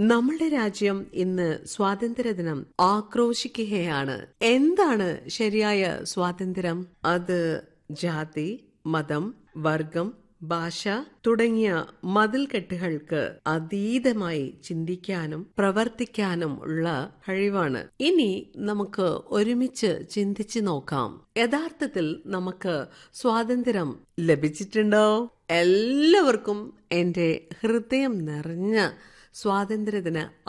നമ്മുടെ രാജ്യം ഇന്ന് സ്വാതന്ത്ര്യദിനം ആക്രോശിക്കുകയാണ് എന്താണ് ശരിയായ സ്വാതന്ത്ര്യം അത് ജാതി മതം വർഗം ഭാഷ തുടങ്ങിയ മതിൽക്കെട്ടുകൾക്ക് അതീതമായി ചിന്തിക്കാനും പ്രവർത്തിക്കാനും ഉള്ള കഴിവാണ് ഇനി നമുക്ക് ഒരുമിച്ച് ചിന്തിച്ചു നോക്കാം യഥാർത്ഥത്തിൽ നമുക്ക് സ്വാതന്ത്ര്യം ലഭിച്ചിട്ടുണ്ടോ എല്ലാവർക്കും എന്റെ ഹൃദയം നിറഞ്ഞ സ്വാതന്ത്ര്യദിന